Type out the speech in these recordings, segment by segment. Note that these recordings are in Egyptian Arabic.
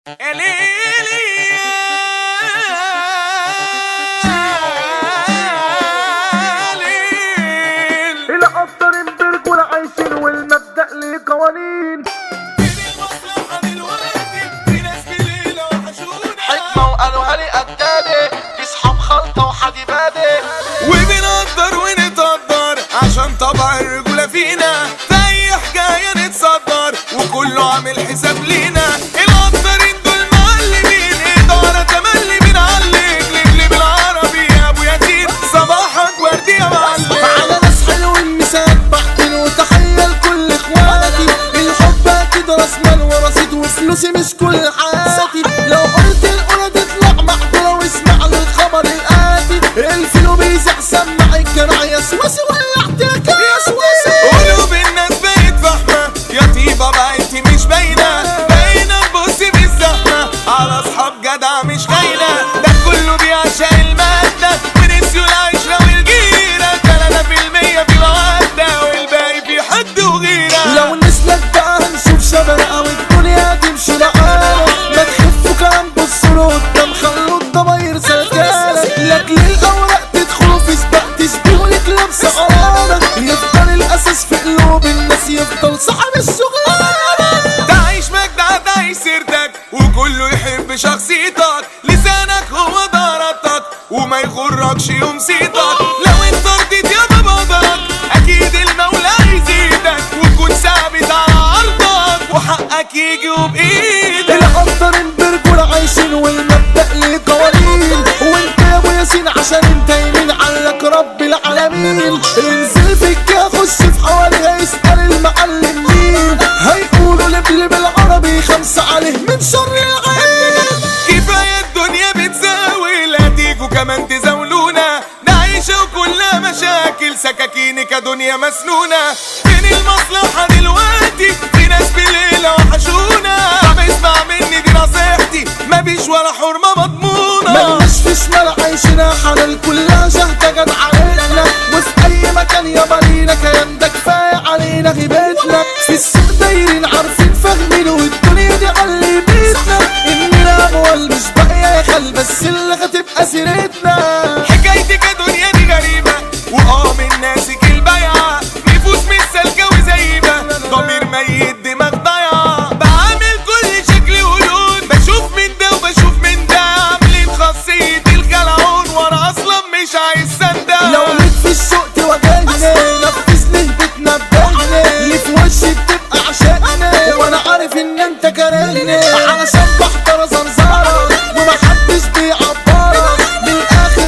القطر برجول عايشين والمبدأ ليه قوانين حكمة وقالوا لي قدامي يصحاب خلطة وحدي بادي وبنقدر ونتقدر عشان طبع الرجولة فينا في أي حكاية نتصدر وكله عامل حساب لينا القدرين دول معلمين إدارة تملي بنعلق نجلي بالعربي يا أبو ياسين صباحك وردي يا معلم على ناس حلوين مسبحتين وتحية لكل اخواتي الحب اكيد راس مال ورصيد وفلوسي مش كل حياتي لو قلت الأولى تطلع محضرة واسمع للخبر الآتي الفيلو بيزع سمع الجرع يا سواسي ولعت لك يا سواسي قلوب الناس بقت فاهمة يا طيبة بقيت مش باينة باينة تبصي بالزحمة على أصحاب جدع مش خاينة ده كله بيعشق المادة ونسيوا العشرة والجيرة تلاتة في المية في مودة والباقي في حد وغيرة لو نسلك بقى هنشوف شبرقة والدنيا تمشي لحالك ما تخفوا كلام بصوا قدام خلوا الضماير سلكالة لاجل الأوراق تدخلوا في سباق تشبهوا لك لابسة قرارة يفضل الأساس في قلوب الناس يفضل صاحب الشغلانة تعيش مجدع تعيش سيرتك وكله يحب شخصيتك لسانك هو ضربتك وما يغركش يوم صيتك لو انت رضيت يا باباك اكيد المولى هيزيدك وكون ثابت على ارضك وحقك يجي وبايدك القطر برجول عايشين والمبدأ ليه قوانين وانت يا ابو ياسين عشان انت يمين علك رب العالمين انزل فيك خش في حواليها يسأل المعلم مين هيقولوا لبلب العربي خمسة عليه من شر العين كفاية الدنيا بتزاول لا تيجوا كمان تزاولونا نعيش وكلها مشاكل سكاكينك يا دنيا مسنونة فين المصلحة دلوقتي في ناس بليلة وحشونا طب اسمع مني دي نصيحتي مفيش ولا حرمة مضمونة ملناش في شمال عايشنا حلال كلها شهدة جت علينا وفي اي مكان يابا لينا كيان ده كفاية علينا غيبتنا في السوق دايرين عارفين فاهمين والدنيا دي علي بيتنا اننا اموال مش باقية يا خال بس اللي هتبقى سيرتنا حكايتك يا دنيا دي غريبة واه من ناسك البيعة نفوس مش سالكة وزيبة ضمير ميت دماغ ضايعة بعمل كل شكل ولون بشوف من ده وبشوف من ده عاملين خاصية الجلعون وانا اصلا مش عايز صندق لو ليك في السوق تواجهني نفذ لي بتنبهني اللي في وشي بتبقى عشقني وانا عارف ان انت كارهني علشان بحضر زنزارة ومحدش بيعبرك من الاخر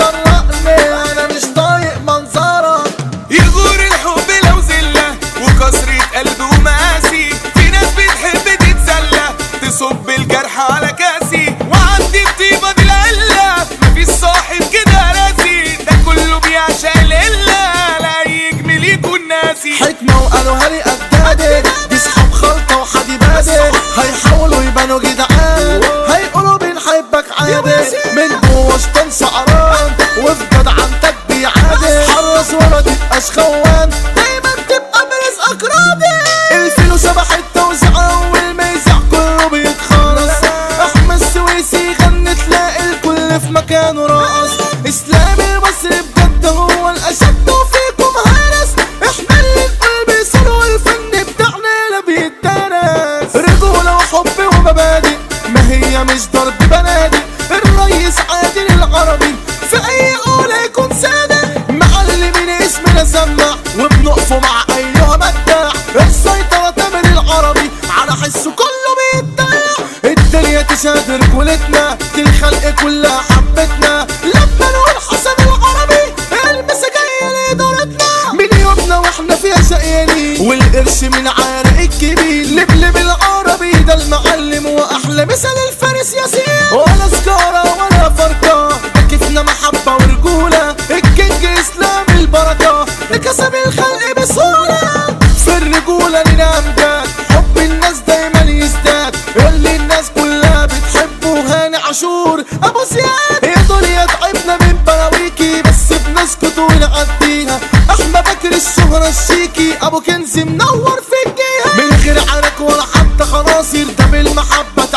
بطرقني انا مش طايق منظرك يغور الحب لو زلة وكسرة قلب ومقاسي في ناس بتحب تتسلى تصب الجرح على كاسي وعندي الطيبة دي العلة مفيش صاحب كده راسي ده كله بيعشق القلة لا يجمل يكون ناسي حكمة وقالوا لي أجدادي دي صحاب خلطة وحدي بادي هيحاولوا يبانوا جدعان هيقولوا بنحبك عادي من جوه شطان سعران وفي جدعنتك بيعادي حرص ولا تبقاش خوان دايما تبقى برزقك راضي الفيلو شبح التوزيع أول ما يزع كله بيتخرص أحمد السويسي غني تلاقي الكل في مكانه راقص إسلام المصري بجد هو الأشد وفيكم هرس احنا اللي نقول بيصير والفن بتاعنا لا بيتدرس رجولة وحب ومبادئ ما هي مش ضرب بنادق الريس عادل العربي في أي قولة يكون سادة معلمين اسمنا سمع وبنقفوا مع أيها مدع السيطرة تامر العربي على حسه كله بيتدلع الدنيا تشهد رجولتنا دي الخلق كلها حبتنا لما نقول حسن العربي المساجية لإدارتنا من يومنا واحنا فيها شقيانين والقرش من عارق الكبير لبلب العربي ده المعلم واحلى مثل الفارس ياسين ولا سكارة ولا فرقة ده كيفنا محبة ورجولة الكينج اسلام البركة كسب الخلق بسهولة في الرجولة لنا امجاد حب الناس دايما يزداد اللي الناس كلها بتحبه هاني عاشور ابو زياد يا دنيا تعبنا من براويكي بس بنسكت ونعديها احمد بكر الشهرة الشيكي ابو كنز منور في الجهة من غير عرك ولا حتى خناصر ده بالمحبة عشارة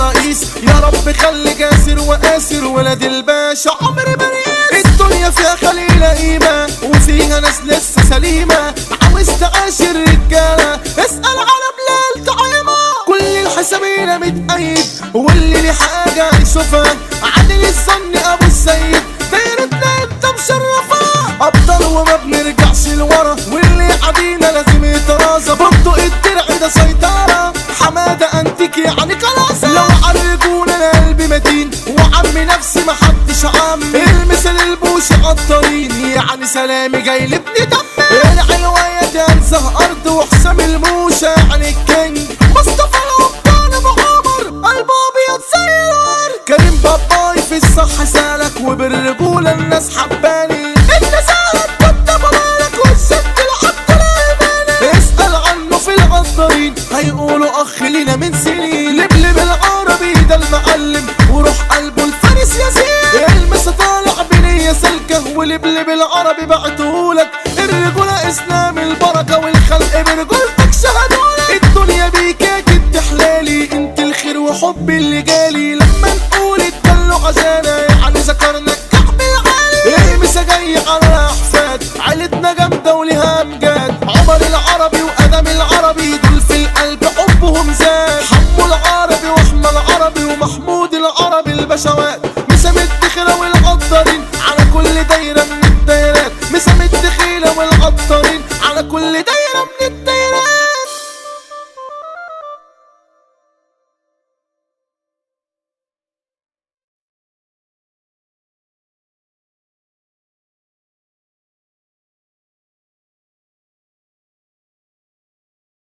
رئيس يا رب خلي جاسر وقاسر ولاد الباشا عمرو باريس الدنيا فيها خليلة قيمة وفيها ناس لسه سليمة عاوز تعاشر رجالة اسأل على بلال طعيمة كل الحسابين متأيد واللي ليه حاجة يشوفها عادل الظن أبو السيد دايرتنا انت مشرفة أبطال وما بنرجعش لورا واللي عادينا لازم يترازى برضو الدرع ده سيطرة حمادة انتك يعني خلاص لو عالرجولة انا قلبي متين وعمي نفسي محدش عم المثل البوش قطرين يعني سلامي جاي لابن دم العلوية دي انزه ارض وحسام الموشة يعني الكينج مصطفى القبطان ابو عمر قلبه ابيض زي الورد كريم باباي في الصح سالك وبالرجولة الناس حباني انت سالك كنت بمالك والست العبد الايماني اسأل عنه في الغدارين هيقولوا اخ لينا من سنين لبلب العربي ده المعلم وروح قلبه الفارس ياسين المسا طالع بنية سلكة ولبلب العربي بعتهولك الرجولة اسلام البركة والخلق برجولتك شهدولك الدنيا بيك يا جد حلالي انت الخير وحب اللي جالي لما نقول اتدلوا عشانا يعني ذكرنا الكعب العالي المسا جاي على الاحفاد عيلتنا جامدة وليها امجاد عمر العربي وادم العربي دول في القلب حبهم زاد